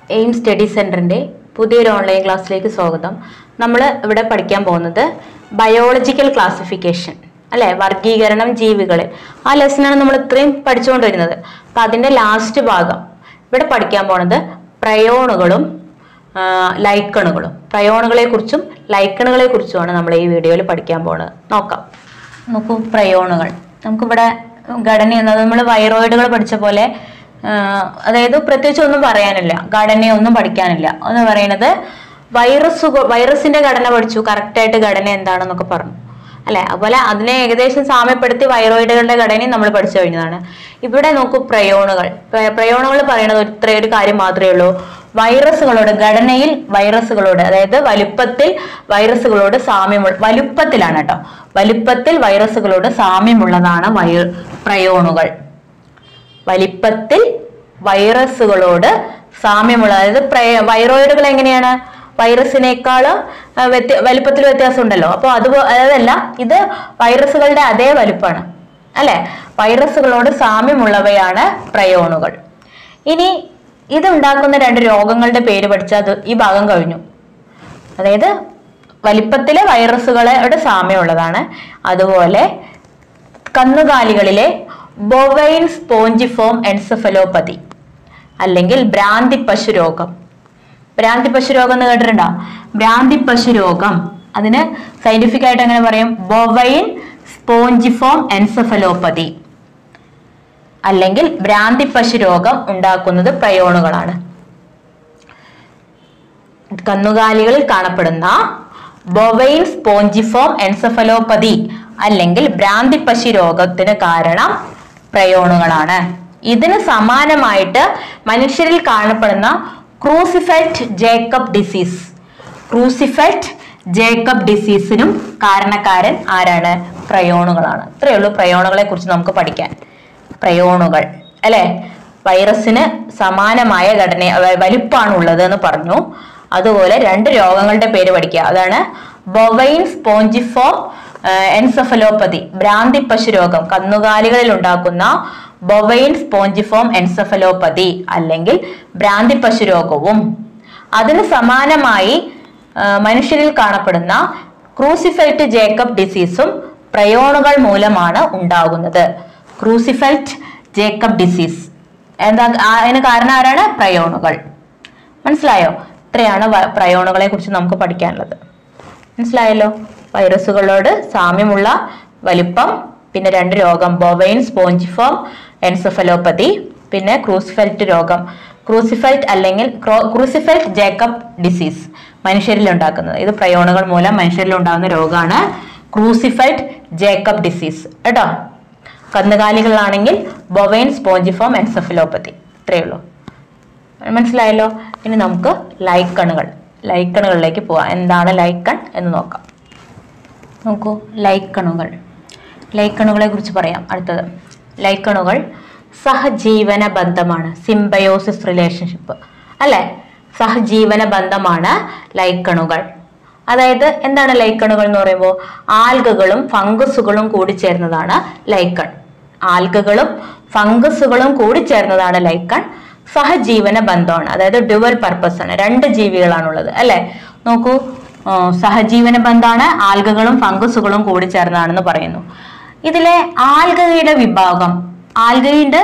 aim study സെന്ററിന്റെ പുതിയൊരു online ക്ലാസ്സിലേക്ക് സ്വാഗതം നമ്മൾ ഇവിടെ പഠിക്കാൻ പോകുന്നത് ബയോളജിക്കൽ ക്ലാസിഫിക്കേഷൻ അല്ലെ വർഗീകരണം ജീവികളിൽ ആ ലെസനാണ് നമ്മൾ ഇത്രയും പഠിച്ചുകൊണ്ടിരുന്നത് അപ്പൊ അതിന്റെ ലാസ്റ്റ് ഭാഗം ഇവിടെ പഠിക്കാൻ പോണത് പ്രയോണുകളും ആ, ലൈക്കണുകളും പ്രയോണുകളെ കുറിച്ചും ലൈക്കണുകളെ കുറിച്ചുമാണ് നമ്മൾ ഈ വീഡിയോയിൽ പഠിക്കാൻ പോകുന്നത് നോക്കാം നോക്കൂ പ്രയോണുകൾ നമുക്കിവിടെ ഘടന എന്നത് നമ്മൾ വൈറോയിഡുകൾ പഠിച്ച പോലെ ആ, അതായത് പ്രത്യേകിച്ച് ഒന്നും പറയാനില്ല ഘടനയൊന്നും പഠിക്കാനില്ല എന്ന് പറയുന്നത് വൈറസ് വൈറസിന്റെ ഘടന പഠിച്ചു കറക്റ്റായിട്ട് ഘടന എന്താണെന്നൊക്കെ പറഞ്ഞു അല്ലെ അതുപോലെ അതിനെ ഏകദേശം സാമ്യപ്പെടുത്തി വൈറോയിഡുകളുടെ ഘടനയും നമ്മൾ പഠിച്ചു കഴിഞ്ഞതാണ് ഇവിടെ നോക്കൂ പ്രയോണുകൾ പ്ര- പ്രയോണുകൾ പറയുന്നത് ഇത്ര ഒരു കാര്യം മാത്രമേ ഉള്ളൂ വൈറസുകളോട് ഘടനയിൽ വൈറസുകളോട് അതായത് വലുപ്പത്തിൽ വൈറസുകളോട് സാമ്യമുള്ള വലുപ്പത്തിലാണ് കേട്ടോ വലുപ്പത്തിൽ വൈറസുകളോട് സാമ്യമുള്ളതാണ് വൈ പ്രയോണുകൾ വലിപ്പത്തിൽ വൈറസുകളോട് സാമ്യമുള്ള അതായത് പ്രയ- വൈറോയിഡുകൾ എങ്ങനെയാണ് വൈറസിനേക്കാൾ വ്യത്യ വലിപ്പത്തിൽ വ്യത്യാസം ഉണ്ടല്ലോ അപ്പോൾ അത് അതല്ല ഇത് വൈറസുകളുടെ അതേ വലുപ്പമാണ് അല്ലെ വൈറസുകളോട് സാമ്യമുള്ളവയാണ് പ്രയോണുകൾ ഇനി ഇത് ഉണ്ടാക്കുന്ന രണ്ട് രോഗങ്ങളുടെ പേര് പഠിച്ചാൽ അത് ഈ ഭാഗം കഴിഞ്ഞു അതായത് വലിപ്പത്തിലെ വൈറസുകളോട് സാമ്യമുള്ളതാണ് അതുപോലെ കന്നുകാലികളിലെ ബൊവൈൻ സ്പോഞ്ചിഫോം എൻസെഫലോപ്പതി അല്ലെങ്കിൽ ഭ്രാന്തി പശു രോഗം ഭ്രാന്തി പശു രോഗം എന്ന് കേട്ടിട്ടുണ്ടോ ഭ്രാന്തി പശു രോഗം അതിന് സയന്റിഫിക് ആയിട്ട് എങ്ങനെ പറയും ബൊവൈൻ സ്പോഞ്ചിഫോം എൻസെഫലോപ്പതി അല്ലെങ്കിൽ ഭ്രാന്തി പശു രോഗം ഉണ്ടാക്കുന്നത് പ്രയോണുകളാണ് കന്നുകാലികളിൽ കാണപ്പെടുന്ന ബൊവൈൻ സ്പോഞ്ചിഫോം എൻസെഫലോപ്പതി അല്ലെങ്കിൽ ഭ്രാന്തിപ്പശി രോഗത്തിന് കാരണം പ്രയോണുകളാണ് ഇതിന് സമാനമായിട്ട് മനുഷ്യരിൽ കാണപ്പെടുന്ന Creutzfeldt Jakob disease Creutzfeldt Jakob ഡിസീസിനും കാരണക്കാരൻ ആരാണ് പ്രയോണുകളാണ് ഇത്രയേ ഉള്ളൂ പ്രയോണുകളെ കുറിച്ച് നമുക്ക് പഠിക്കാൻ പ്രയോണുകൾ അല്ലെ വൈറസിന് സമാനമായ ഘടന വ- വലിപ്പാണ് ഉള്ളത് എന്ന് പറഞ്ഞു അതുപോലെ രണ്ട് രോഗങ്ങളുടെ പേര് പഠിക്കുക അതാണ് ബൊവൈൻ സ്പോഞ്ചിഫോം എൻസെഫലോപ്പതി ഭ്രാന്തി പശു രോഗം കന്നുകാലികളിൽ ഉണ്ടാക്കുന്ന ബൊവൈൻ സ്പോഞ്ചിഫോം എൻസെഫലോപ്പതി അല്ലെങ്കിൽ ഭ്രാന്തി പശു രോഗവും അതിന് സമാനമായി ആ, മനുഷ്യരിൽ കാണപ്പെടുന്ന ക്രൂസിഫെൽറ്റ് ജേക്കബ് ഡിസീസും പ്രയോണുകൾ മൂലമാണ് ഉണ്ടാകുന്നത് ക്രൂസിഫെൽറ്റ് ജേക്കബ് ഡിസീസ് എന്താ ആ, അതിന് കാരണം ആരാണ് പ്രയോണുകൾ മനസ്സിലായോ ഇത്രയാണ് വ- പ്രയോണുകളെ കുറിച്ച് നമുക്ക് പഠിക്കാനുള്ളത് മനസ്സിലായല്ലോ വൈറസുകളോട് സാമ്യമുള്ള വലിപ്പം പിന്നെ രണ്ട് രോഗം ബൊവൈൻ സ്പോഞ്ചിഫോം എൻസെഫലോപ്പതി പിന്നെ ക്രൂസിഫെൽറ്റ് രോഗം ക്രൂസിഫെൽറ്റ് അല്ലെങ്കിൽ ക്രൂസിഫെൽറ്റ് ജേക്കബ് ഡിസീസ് മനുഷ്യരിൽ ഉണ്ടാക്കുന്നത് ഇത് പ്രയോണുകൾ മൂലം മനുഷ്യരിൽ ഉണ്ടാകുന്ന രോഗമാണ് ക്രൂസിഫെൽറ്റ് ജേക്കബ് ഡിസീസ് കേട്ടോ കന്നുകാലികളാണെങ്കിൽ ബൊവൈൻ സ്പോഞ്ചിഫോം എൻസെഫലോപ്പതി ഇത്രയേ ഉള്ളൂ മനസ്സിലായല്ലോ ഇനി നമുക്ക് ലൈക്കണുകൾ ലൈക്കണുകളിലേക്ക് പോവാം എന്താണ് ലൈക്കൺ എന്ന് നോക്കാം നോക്കൂ ലൈക്കണുകൾ ലൈക്കണുകളെ കുറിച്ച് പറയാം അടുത്തത് ലൈക്കണുകൾ സഹജീവന ബന്ധമാണ് സിംബയോസിസ് റിലേഷൻഷിപ്പ് അല്ലെ സഹജീവന ബന്ധമാണ് ലൈക്കണുകൾ അതായത് എന്താണ് ലൈക്കണുകൾ എന്ന് പറയുമ്പോൾ ആൽഗകളും ഫംഗസുകളും കൂടി ചേർന്നതാണ് ലൈക്കൺ ആൽഗകളും ഫംഗസുകളും കൂടി ചേർന്നതാണ് ലൈക്കൺ സഹജീവന ബന്ധമാണ് അതായത് ഡുവൽ പർപ്പസ് ആണ് രണ്ട് ജീവികളാണുള്ളത് അല്ലെ നോക്കൂ ആ, സഹജീവന ബന്ധമാണ് ആൽഗകളും ഫംഗസുകളും കൂടി ചേർന്നതാണെന്ന് പറയുന്നു ഇതിലെ ആൽഗയുടെ വിഭാഗം ആൽഗയുണ്ട്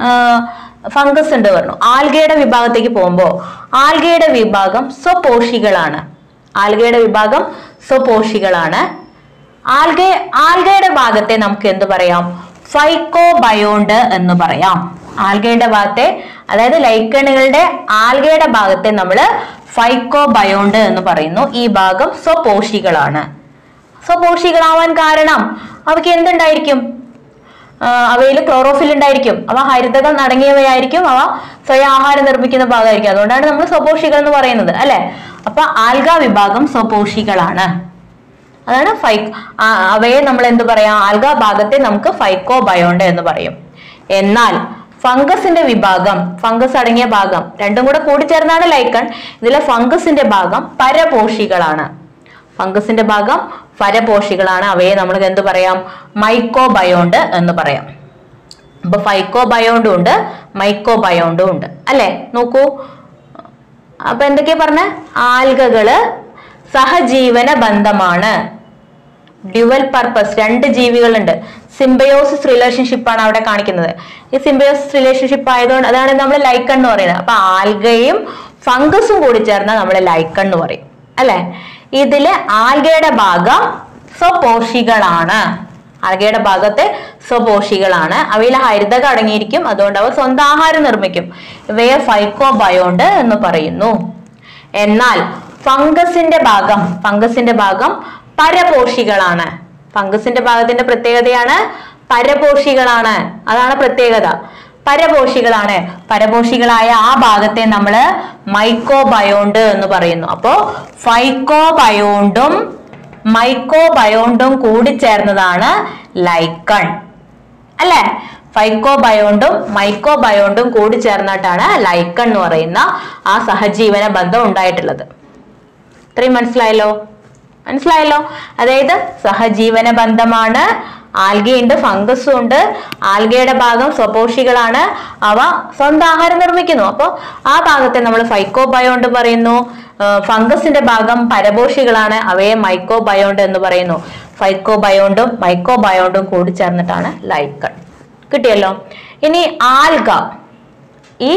ഫംഗസ് ഉണ്ട് പറഞ്ഞു ആൽഗയുടെ വിഭാഗത്തേക്ക് പോകുമ്പോൾ ആൽഗയുടെ വിഭാഗം സ്വപോഷികളാണ് ആൽഗയുടെ വിഭാഗം സ്വപോഷികളാണ് ആൽഗ ആൽഗയുടെ ഭാഗത്തെ നമുക്ക് എന്ത് പറയാം ഫൈക്കോബയോണ്ട് എന്ന് പറയാം ആൽഗയുടെ ഭാഗത്തെ അതായത് ലൈക്കണുകളുടെ ആൽഗയുടെ ഭാഗത്തെ നമ്മൾ ഫൈക്കോബയോണ്ട് എന്ന് പറയുന്നു ഈ ഭാഗം സ്വപോഷികളാണ് സ്വപോഷികളാവാൻ കാരണം അവയ്ക്ക് എന്തുണ്ടായിരിക്കും അവയിൽ ക്ലോറോഫിൽ ഉണ്ടായിരിക്കും അവ ഹരിതകം അടങ്ങിയവയായിരിക്കും അവ സ്വയം ആഹാരം നിർമ്മിക്കുന്ന ഭാഗമായിരിക്കും അതുകൊണ്ടാണ് നമ്മൾ സ്വപോഷികൾ എന്ന് പറയുന്നത് അല്ലെ അപ്പൊ ആൽഗ വിഭാഗം സ്വപോഷികളാണ് അതാണ് ഫൈ ആ, അവയെ നമ്മൾ എന്ത് പറയാം ആൽഗ ഭാഗത്തെ നമുക്ക് ഫൈക്കോ ബയോണ്ട് എന്ന് പറയും എന്നാൽ ഫംഗസിന്റെ വിഭാഗം ഫംഗസ് അടങ്ങിയ ഭാഗം രണ്ടും കൂടെ കൂടിച്ചേർന്നാണ് ലൈക്കൺ ഇതിലെ ഫംഗസിന്റെ ഭാഗം പരപോഷികളാണ് ഫംഗസിന്റെ ഭാഗം പരപോഷികളാണ് അവയെ നമ്മൾ എന്ത് പറയാം മൈക്കോബയോണ്ട് എന്ന് പറയാം അപ്പൊ ഫൈക്കോബയോണ്ടും ഉണ്ട് മൈക്കോബയോണ്ടും ഉണ്ട് അല്ലെ നോക്കൂ അപ്പൊ എന്തൊക്കെയാ പറഞ്ഞ ആൽഗകള് സഹജീവന ബന്ധമാണ് ഡ്യുവൽ പർപ്പസ് രണ്ട് ജീവികളുണ്ട് സിംബയോസിസ് റിലേഷൻഷിപ്പ് ആണ് അവിടെ കാണിക്കുന്നത് ഈ സിംബയോസിസ് റിലേഷൻഷിപ്പ് ആയതുകൊണ്ട് അതാണ് നമ്മൾ ലൈക്കൺ എന്ന് പറയുന്നത് അപ്പൊ ആൽഗയും ഫംഗസും കൂടി ചേർന്നാൽ നമ്മൾ ലൈക്കൺ എന്ന് പറയും അല്ലെ ഇതില് ആൽഗയുടെ ഭാഗം സ്വപോഷികളാണ് ആൽഗയുടെ ഭാഗത്തെ സ്വപോഷികളാണ് അവയിൽ ഹരിതകം അടങ്ങിയിരിക്കും അതുകൊണ്ട് അവ സ്വന്തം ആഹാരം നിർമ്മിക്കും ഇവയെ ഫൈക്കോബയോണ്ട് എന്ന് പറയുന്നു എന്നാൽ ഫംഗസിന്റെ ഭാഗം ഫംഗസിന്റെ ഭാഗം പരപോഷികളാണ് ഫംഗസിന്റെ ഭാഗത്തിന്റെ പ്രത്യേകതയാണ് പരപോഷികളാണ് അതാണ് പ്രത്യേകത പരപോഷികളാണ് പരപോഷികളായ ആ ഭാഗത്തെ നമ്മൾ മൈക്കോബയോണ്ട് എന്ന് പറയുന്നു അപ്പോ ഫൈക്കോബയോണ്ടും മൈക്കോബയോണ്ടും കൂടി ചേർന്നതാണ് ലൈക്കൺ അല്ലെ ഫൈക്കോബയോണ്ടും മൈക്കോബയോണ്ടും കൂടി ചേർന്നിട്ടാണ് ലൈക്കൺ എന്ന് പറയുന്ന ആ സഹജീവന ബന്ധം ഉണ്ടായിട്ടുള്ളത് ഇത്രയും മനസ്സിലായല്ലോ മനസ്സിലായല്ലോ അതായത് സഹജീവന ബന്ധമാണ് ആൽഗയുണ്ട് ഫംഗസും ഉണ്ട് ആൽഗയുടെ ഭാഗം സ്വപോഷികളാണ് അവ സ്വന്തം ആഹാരം നിർമ്മിക്കുന്നു അപ്പോൾ ആ ഭാഗത്തെ നമ്മൾ ഫൈക്കോബയോണ്ട് പറയുന്നു ആ, ഫംഗസിന്റെ ഭാഗം പരപോഷികളാണ് അവയെ മൈക്കോബയോണ്ട് എന്ന് പറയുന്നു ഫൈക്കോബയോണ്ടും മൈക്കോബയോണ്ടും കൂടി ചേർന്നിട്ടാണ് ലൈക്കൺ കിട്ടിയല്ലോ ഇനി ആൽഗ ഈ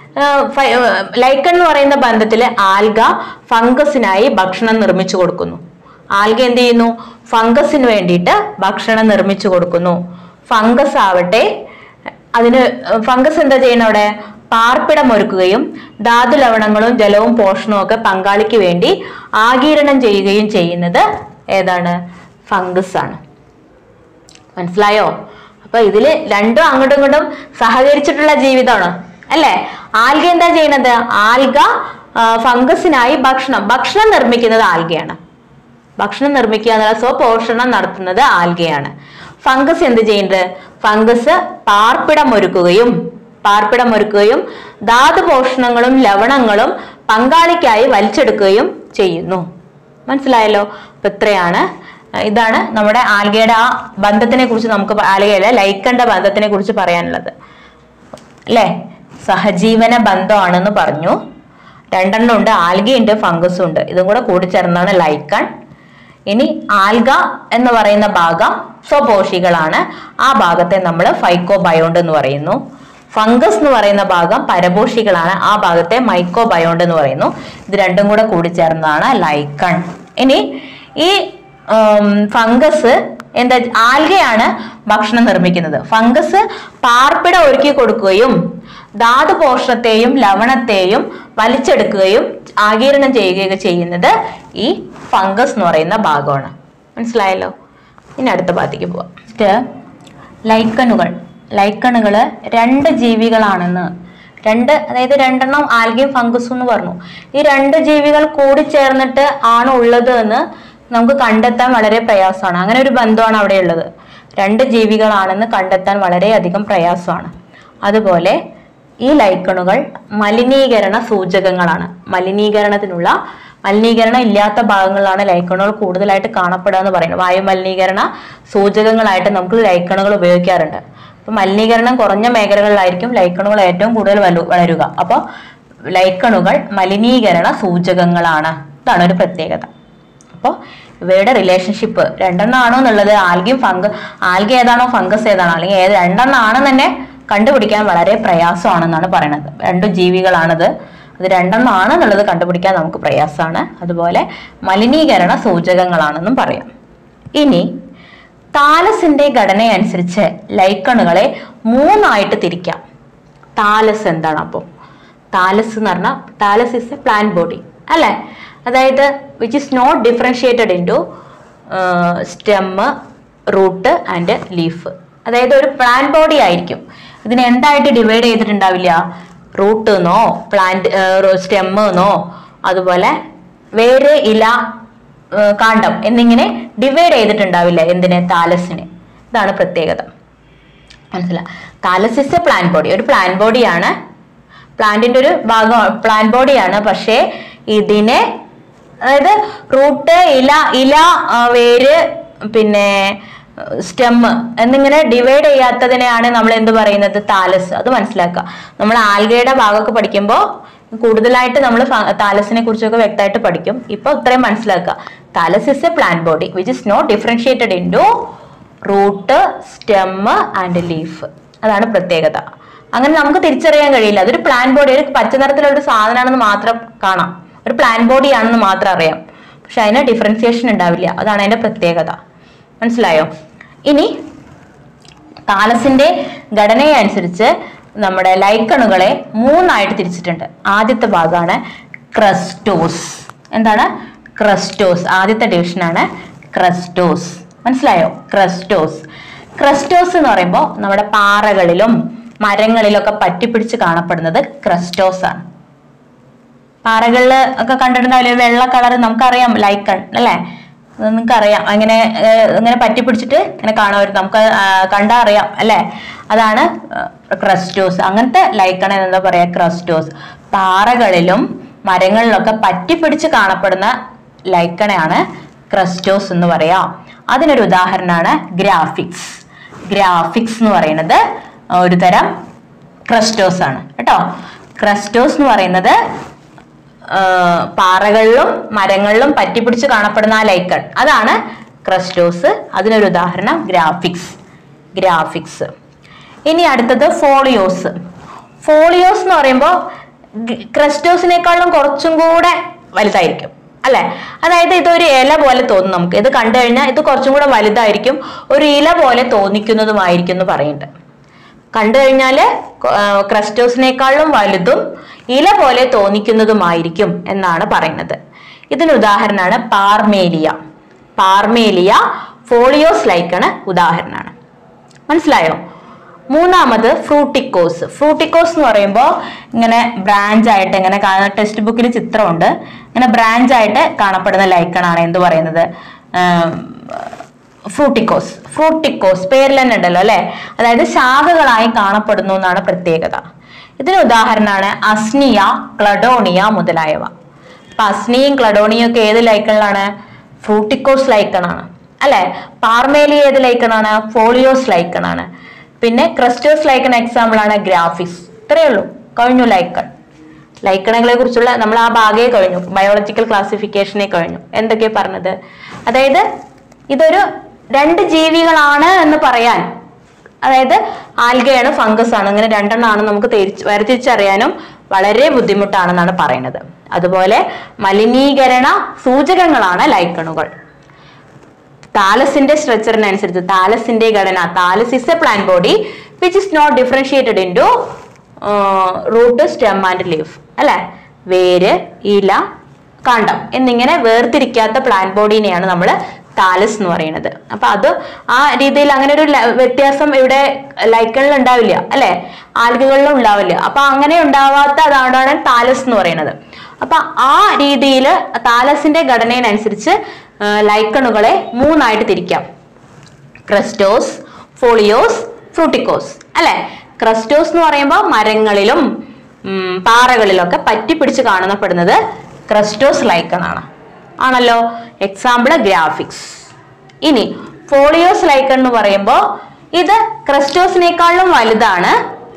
ലൈക്കൺ എന്ന് പറയുന്ന ബന്ധത്തില് ആൽഗ ഫംഗസിനായി ഭക്ഷണം നിർമ്മിച്ചു കൊടുക്കുന്നു ആൽഗ എന്ത് ചെയ്യുന്നു ഫംഗസിന് വേണ്ടിയിട്ട് ഭക്ഷണം നിർമ്മിച്ചു കൊടുക്കുന്നു ഫംഗസ് ആവട്ടെ അതിന് ഫംഗസ് എന്താ ചെയ്യുന്ന അവിടെ പാർപ്പിടം ഒരുക്കുകയും ധാതു ലവണങ്ങളും ജലവും പോഷണവും ഒക്കെ പങ്കാളിക്ക് വേണ്ടി ആഗീരണം ചെയ്യുകയും ചെയ്യുന്നത് ഏതാണ് ഫംഗസ് ആണ് മനസ്സിലായോ അപ്പൊ ഇതില് രണ്ടും അങ്ങോട്ടും ഇങ്ങോട്ടും സഹകരിച്ചിട്ടുള്ള ജീവിതമാണ് അല്ലെ ആൽഗ എന്താ ചെയ്യണത് ആൽഗ ആ, ഫംഗസിനായി ഭക്ഷണം ഭക്ഷണം നിർമ്മിക്കുന്നത് ആൽഗയാണ് ഭക്ഷണം നിർമ്മിക്കുക എന്നുള്ള സ്വപോഷണം നടത്തുന്നത് ആൽഗയാണ് ഫംഗസ് എന്ത് ചെയ്യുന്നത് ഫംഗസ് പാർപ്പിടം ഒരുക്കുകയും പാർപ്പിടം ഒരുക്കുകയും ധാതു പോഷണങ്ങളും ലവണങ്ങളും പങ്കാളിക്കായി വലിച്ചെടുക്കുകയും ചെയ്യുന്നു മനസ്സിലായല്ലോ അപ്പൊ ഇത്രയാണ് ഇതാണ് നമ്മുടെ ആൽഗയുടെ ആ ബന്ധത്തിനെ കുറിച്ച് നമുക്ക് പ- ആൽഗയിലെ ലൈക്കണ്ട ബന്ധത്തിനെ കുറിച്ച് പറയാനുള്ളത് അല്ലേ സഹജീവന ബന്ധമാണെന്ന് പറഞ്ഞു രണ്ടെണ്ണം ഉണ്ട് ആൽഗയുണ്ട് ഫംഗസും ഉണ്ട് ഇതും കൂടെ കൂടിച്ചേർന്നാണ് ലൈക്കൺ ഇനി ആൽഗ എന്ന് പറയുന്ന ഭാഗം സ്വപോഷികളാണ് ആ ഭാഗത്തെ നമ്മൾ ഫൈക്കോബയോണ്ട് എന്ന് പറയുന്നു ഫംഗസ് എന്ന് പറയുന്ന ഭാഗം പരപോഷികളാണ് ആ ഭാഗത്തെ മൈക്കോബയോണ്ട് എന്ന് പറയുന്നു ഇത് രണ്ടും കൂടെ കൂടിച്ചേർന്നതാണ് ലൈക്കൺ ഇനി ഈ ഫംഗസ് എന്താ ആൽഗയാണ് ഭക്ഷണം നിർമ്മിക്കുന്നത് ഫംഗസ് പാർപ്പിടം ഒരുക്കി കൊടുക്കുകയും ധാതു പോഷണത്തെയും ലവണത്തെയും വലിച്ചെടുക്കുകയും ആഗീരണം ചെയ്യുകയൊക്കെ ചെയ്യുന്നത് ഈ ഫംഗസ് എന്ന് പറയുന്ന ഭാഗമാണ് മനസ്സിലായല്ലോ ഇനി അടുത്ത ഭാഗത്തേക്ക് പോവാം നെക്സ്റ്റ് ലൈക്കണുകൾ ലൈക്കണുകൾ രണ്ട് ജീവികളാണെന്ന് രണ്ട് അതായത് രണ്ടെണ്ണം ആൽഗയും ഫംഗസും എന്ന് പറഞ്ഞു ഈ രണ്ട് ജീവികൾ കൂടി ചേർന്നിട്ട് ആണ് ഉള്ളത് എന്ന് നമുക്ക് കണ്ടെത്താൻ വളരെ പ്രയാസമാണ് അങ്ങനെ ഒരു ബന്ധമാണ് അവിടെ ഉള്ളത് രണ്ട് ജീവികളാണെന്ന് കണ്ടെത്താൻ വളരെയധികം പ്രയാസമാണ് അതുപോലെ ഈ ലൈക്കണുകൾ മലിനീകരണ സൂചകങ്ങളാണ് മലിനീകരണത്തിനുള്ള മലിനീകരണം ഇല്ലാത്ത ഭാഗങ്ങളിലാണ് ലൈക്കണുകൾ കൂടുതലായിട്ട് കാണപ്പെടുക എന്ന് പറയുന്നത് വായു മലിനീകരണ സൂചകങ്ങളായിട്ട് നമുക്ക് ലൈക്കണുകൾ ഉപയോഗിക്കാറുണ്ട് അപ്പൊ മലിനീകരണം കുറഞ്ഞ മേഖലകളിലായിരിക്കും ലൈക്കണുകൾ ഏറ്റവും കൂടുതൽ വലു- വളരുക അപ്പോൾ ലൈക്കണുകൾ മലിനീകരണ സൂചകങ്ങളാണ് ഇതാണ് ഒരു പ്രത്യേകത അപ്പോൾ ഇവയുടെ റിലേഷൻഷിപ്പ് രണ്ടെണ്ണം ആണോ എന്നുള്ളത് ആൽഗയും ഫംഗ ആൽഗ ഏതാണോ ഫംഗസ് ഏതാണോ അല്ലെങ്കിൽ ഏത് രണ്ടെണ്ണം ആണെന്ന് തന്നെ കണ്ടുപിടിക്കാൻ വളരെ പ്രയാസമാണെന്നാണ് പറയുന്നത് രണ്ടു ജീവികളാണത് അത് രണ്ടെണ്ണം ആണെന്നുള്ളത് കണ്ടുപിടിക്കാൻ നമുക്ക് പ്രയാസമാണ് അതുപോലെ മലിനീകരണ സൂചകങ്ങളാണെന്നും പറയാം ഇനി താലസിന്റെ ഘടനയനുസരിച്ച് ലൈക്കണുകളെ മൂന്നായിട്ട് തിരിക്കാം താലസ് എന്താണ് അപ്പോൾ താലസ് എന്ന് പറഞ്ഞാൽ thallus is a plant body അല്ലേ അതായത് which is not differentiated into stem root and leaf അതായത് ഒരു പ്ലാന്റ് ബോഡി ആയിരിക്കും ഇതിനെ എന്തായിട്ട് ഡിവൈഡ് ചെയ്തിട്ടുണ്ടാവില്ല റൂട്ട് എന്നോ പ്ലാന്റ് സ്റ്റെമ്മ് എന്നോ അതുപോലെ വേര് ഇല ആ, കാണ്ഡം എന്നിങ്ങനെ ഡിവൈഡ് ചെയ്തിട്ടുണ്ടാവില്ല എന്തിനെ താലസിനെ ഇതാണ് പ്രത്യേകത മനസ്സിലായി താലസിസ് പ്ലാന്റ് ബോഡി ഒരു പ്ലാന്റ് ബോഡിയാണ് പ്ലാന്റിന്റെ ഒരു ഭാഗം പ്ലാന്റ് ബോഡിയാണ് പക്ഷേ ഇതിനെ അതായത് റൂട്ട് ഇല ഇല ആ, വേര് പിന്നെ സ്റ്റെമ്മ് എന്നിങ്ങനെ ഡിവൈഡ് ചെയ്യാത്തതിനെയാണ് നമ്മൾ എന്ത് പറയുന്നത് താലസ് അത് മനസ്സിലാക്കുക നമ്മൾ ആൽഗയുടെ ഭാഗമൊക്കെ പഠിക്കുമ്പോൾ കൂടുതലായിട്ട് നമ്മൾ താലസിനെ കുറിച്ചൊക്കെ വ്യക്തമായിട്ട് പഠിക്കും ഇപ്പൊ ഇത്രയും മനസ്സിലാക്കുക thallus is a plant body which is not differentiated into root stem and leaf അതാണ് പ്രത്യേകത അങ്ങനെ നമുക്ക് തിരിച്ചറിയാൻ കഴിയില്ല അതൊരു പ്ലാൻ ബോഡി ഒരു പച്ച നിറത്തിലുള്ള ഒരു സാധനമാണെന്ന് മാത്രം കാണാം ഒരു പ്ലാൻ ബോഡി ആണെന്ന് മാത്രം അറിയാം പക്ഷെ അതിന് ഡിഫറൻസിയേഷൻ ഉണ്ടാവില്ല അതാണ് അതിന്റെ പ്രത്യേകത മനസ്സിലായോ ഇനി താലസിന്റെ ഘടനയെ അനുസരിച്ച് നമ്മുടെ ലൈക്കണുകളെ മൂന്നായിട്ട് തിരിച്ചിട്ടുണ്ട് ആദ്യത്തെ ഭാഗമാണ് ക്രസ്റ്റോസ് എന്താണ് ക്രസ്റ്റോസ് ആദ്യത്തെ ഡിവിഷനാണ് ക്രസ്റ്റോസ് മനസ്സിലായോ ക്രസ്റ്റോസ് ക്രസ്റ്റോസ് എന്ന് പറയുമ്പോൾ നമ്മുടെ പാറകളിലും മരങ്ങളിലൊക്കെ പറ്റിപ്പിടിച്ച് കാണപ്പെടുന്നത് ക്രസ്റ്റോസ് ആണ് പാറകളിൽ ഒക്കെ കണ്ടിട്ടുണ്ടാവില്ലേ വെള്ള കളർ നമുക്കറിയാം ലൈക്കൺ അല്ലേ അത് നിങ്ങൾക്കറിയാം അങ്ങനെ ഏഹ്, ഇങ്ങനെ പറ്റി പിടിച്ചിട്ട് ഇങ്ങനെ കാണുമായിരുന്നു നമുക്ക് കണ്ടാ അറിയാം അല്ലേ അതാണ് ക്രസ്റ്റോസ് അങ്ങനത്തെ ലൈക്കൺ എന്താ പറയാ ക്രസ്റ്റോസ് പാറകളിലും മരങ്ങളിലൊക്കെ പറ്റിപ്പിടിച്ച് കാണപ്പെടുന്ന ലൈക്കണയാണ് ക്രസ്റ്റോസ് എന്ന് പറയാം അതിനൊരു ഉദാഹരണമാണ് ഗ്രാഫിക്സ് ഗ്രാഫിക്സ് എന്ന് പറയുന്നത് ഒരു തരം ക്രസ്റ്റോസ് ആണ് കേട്ടോ ക്രസ്റ്റോസ് എന്ന് പറയുന്നത് ആ, പാറകളിലും മരങ്ങളിലും പറ്റിപ്പിടിച്ച് കാണപ്പെടുന്ന ആ ലൈക്കൺ അതാണ് ക്രസ്റ്റോസ് അതിനൊരു ഉദാഹരണം ഗ്രാഫിക്സ് ഗ്രാഫിക്സ് ഇനി അടുത്തത് ഫോളിയോസ് ഫോളിയോസ് എന്ന് പറയുമ്പോൾ ക്രസ്റ്റോസിനേക്കാളും കുറച്ചും കൂടെ വലുതായിരിക്കും അല്ലെ അതായത് ഇതൊരു ഇല പോലെ തോന്നും നമുക്ക് ഇത് കണ്ടു കഴിഞ്ഞാൽ ഇത് കുറച്ചും കൂടെ വലുതായിരിക്കും ഒരു ഇല പോലെ തോന്നിക്കുന്നതുമായിരിക്കും എന്ന് പറയുന്നുണ്ട് കണ്ടു കഴിഞ്ഞാല് ക്രസ്റ്റോസിനേക്കാളും വലുതും ഇല പോലെ തോന്നിക്കുന്നതുമായിരിക്കും എന്നാണ് പറയുന്നത് ഇതിന് ഉദാഹരണമാണ് പാർമേലിയ പാർമേലിയ ഫോളിയോസ് ലൈക്കാണ് ഉദാഹരണമാണ് മനസ്സിലായോ മൂന്നാമത് ഫ്രൂട്ടിക്കോസ് ഫ്രൂട്ടിക്കോസ് എന്ന് പറയുമ്പോൾ ഇങ്ങനെ ബ്രാഞ്ച് ആയിട്ട് ഇങ്ങനെ ടെക്സ്റ്റ് ബുക്കിൽ ചിത്രമുണ്ട് ഇങ്ങനെ ബ്രാഞ്ച് ആയിട്ട് കാണപ്പെടുന്ന ലൈക്കണാണ് എന്ത് പറയുന്നത് ഫ്രൂട്ടിക്കോസ് ഫ്രൂട്ടിക്കോസ് പേരിൽ തന്നെ ഉണ്ടല്ലോ അല്ലെ അതായത് ശാഖകളായി കാണപ്പെടുന്നു എന്നാണ് പ്രത്യേകത ഇതിന് ഉദാഹരണമാണ് അസ്നിയ ക്ലഡോണിയ മുതലായവ അപ്പൊ അസ്നിയും ക്ലഡോണിയും ഒക്കെ ഏത് ലൈക്കണിലാണ് ഫ്രൂട്ടിക്കോസ് ലൈക്കണാണ് അല്ലെ പാർമേലി ഏത് ലൈക്കണാണ് ഫോളിയോസ് ലൈക്കണാണ് പിന്നെ ക്രസ്റ്റോസ് ലൈക്കൺ എക്സാമ്പിൾ ആണ് ഗ്രാഫിക്സ് ഇത്രയേ ഉള്ളൂ കഴിഞ്ഞു ലൈക്കൺ ലൈക്കണുകളെ കുറിച്ചുള്ള നമ്മൾ ആ ഭാഗേ കഴിഞ്ഞു ബയോളജിക്കൽ ക്ലാസിഫിക്കേഷനെ കഴിഞ്ഞു എന്തൊക്കെ പറഞ്ഞത് അതായത് ഇതൊരു രണ്ട് ജീവികളാണ് എന്ന് പറയാൻ അതായത് ആൽഗയാണ് ഫംഗസ് ആണ് അങ്ങനെ രണ്ടെണ്ണമാണ് നമുക്ക് തിരിച്ച് വേർതിരിച്ചറിയാനും വളരെ ബുദ്ധിമുട്ടാണെന്നാണ് പറയുന്നത് അതുപോലെ മലിനീകരണ സൂചകങ്ങളാണ് ലൈക്കണുകൾ താലസിന്റെ സ്ട്രക്ചറിനനുസരിച്ച് താലസിന്റെ ഘടന thallus is a plan body which is not differentiated into root stem and leaf അല്ലെ വേര് ഇല കാണ്ടം എന്നിങ്ങനെ വേർതിരിക്കാത്ത പ്ലാൻ ബോഡീനെയാണ് നമ്മൾ താലസ് എന്ന് പറയുന്നത് അപ്പൊ അത് ആ രീതിയിൽ അങ്ങനെ ഒരു ല- വ്യത്യാസം ഇവിടെ ലൈക്കണിൽ ഉണ്ടാവില്ല അല്ലെ ആൽഗകളിലും ഉണ്ടാവില്ല അപ്പൊ അങ്ങനെ ഉണ്ടാവാത്ത അതാണ് താലസ് എന്ന് പറയുന്നത് അപ്പൊ ആ രീതിയിൽ താലസിന്റെ ഘടനയനുസരിച്ച് ആ, ലൈക്കണുകളെ മൂന്നായിട്ട് തിരിക്കാം ക്രസ്റ്റോസ് ഫോളിയോസ് ഫ്രൂട്ടിക്കോസ് അല്ലെ ക്രസ്റ്റോസ് എന്ന് പറയുമ്പോൾ മരങ്ങളിലും ഉം, പാറകളിലൊക്കെ പറ്റിപ്പിടിച്ച് കാണപ്പെടുന്നത് ക്രസ്റ്റോസ് ലൈക്കൺ ആണ് ആണല്ലോ എക്സാമ്പിൾ ഗ്രാഫിക്സ് ഇനി ഫോളിയോസ് ലൈക്കൺ എന്ന് പറയുമ്പോൾ ഇത് ക്രസ്റ്റോസിനേക്കാളും വലുതാണ്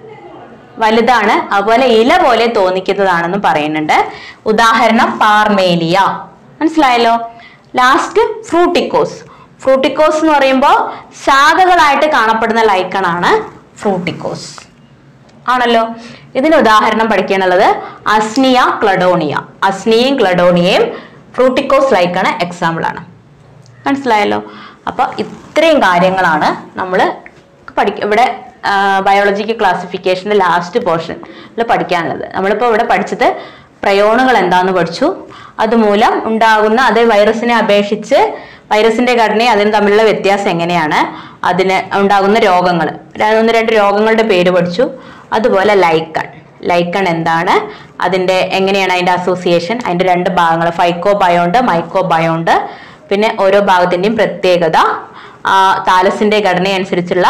വലുതാണ് അതുപോലെ ഇല പോലെ തോന്നിക്കുന്നതാണെന്ന് പറയുന്നുണ്ട് ഉദാഹരണം പാർമേലിയ മനസ്സിലായല്ലോ ലാസ്റ്റ് ഫ്രൂട്ടിക്കോസ് ഫ്രൂട്ടിക്കോസ് എന്ന് പറയുമ്പോൾ ശാഖകളായിട്ട് കാണപ്പെടുന്ന ലൈക്കണാണ് ഫ്രൂട്ടിക്കോസ് ആണല്ലോ ഇതിന് ഉദാഹരണം പഠിക്കാനുള്ളത് അസ്നിയ ക്ലഡോണിയ അസ്നിയും ക്ലഡോണിയയും ഫ്രൂട്ടിക്കോസ് ലൈക്കണ് എക്സാമ്പിൾ ആണ് മനസ്സിലായല്ലോ അപ്പൊ ഇത്രയും കാര്യങ്ങളാണ് നമ്മൾ പഠിക്ക ഇവിടെ ബയോളജിക്കൽ ക്ലാസിഫിക്കേഷന്റെ ലാസ്റ്റ് പോർഷനിൽ പഠിക്കാനുള്ളത് നമ്മളിപ്പോൾ ഇവിടെ പഠിച്ചത് പ്രയോണുകൾ എന്താന്ന് പഠിച്ചു അതുമൂലം ഉണ്ടാകുന്ന അതേ വൈറസിനെ അപേക്ഷിച്ച് വൈറസിന്റെ ഘടനയും അതിന് തമ്മിലുള്ള വ്യത്യാസം എങ്ങനെയാണ് അതിന് ഉണ്ടാകുന്ന രോഗങ്ങൾ ഒന്ന് രണ്ട് രോഗങ്ങളുടെ പേര് പഠിച്ചു അതുപോലെ ലൈക്കൺ ലൈക്കൺ എന്താണ് അതിന്റെ എങ്ങനെയാണ് അതിന്റെ അസോസിയേഷൻ അതിന്റെ രണ്ട് ഭാഗങ്ങൾ ഫൈക്കോ ബയോണ്ട് മൈക്കോ ബയോണ്ട് പിന്നെ ഓരോ ഭാഗത്തിന്റെയും പ്രത്യേകത ആ, താലസിന്റെ ഘടനയനുസരിച്ചുള്ള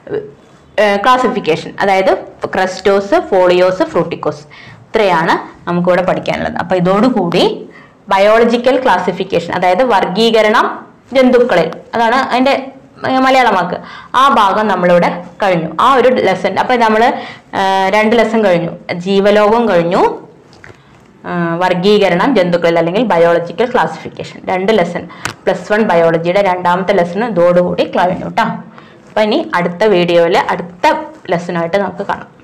ക്ലാസിഫിക്കേഷൻ അതായത് ക്രസ്റ്റോസ് ഫോളിയോസ് ഫ്രൂട്ടിക്കോസ് ഇത്രയാണ് നമുക്കിവിടെ പഠിക്കാനുള്ളത് അപ്പൊ ഇതോടുകൂടി ബയോളജിക്കൽ ക്ലാസിഫിക്കേഷൻ അതായത് വർഗീകരണം ജന്തുക്കളിൽ അതാണ് അതിന്റെ ഏർ മലയാളം വാക്ക് ആ ഭാഗം നമ്മളിവിടെ കഴിഞ്ഞു ആ ഒരു ലെസൺ അപ്പൊ നമ്മൾ രണ്ട് ലെസൺ കഴിഞ്ഞു ജീവലോകം കഴിഞ്ഞു ആ, വർഗീകരണം ജന്തുക്കളിൽ അല്ലെങ്കിൽ ബയോളജിക്കൽ ക്ലാസിഫിക്കേഷൻ രണ്ട് ലെസൺ പ്ലസ് വൺ ബയോളജിയുടെ രണ്ടാമത്തെ ലെസൺ ഇതോടുകൂടി കഴിഞ്ഞു കേട്ടോ അപ്പം ഇനി അടുത്ത വീഡിയോയിൽ അടുത്ത ലെസണായിട്ട് നമുക്ക് കാണാം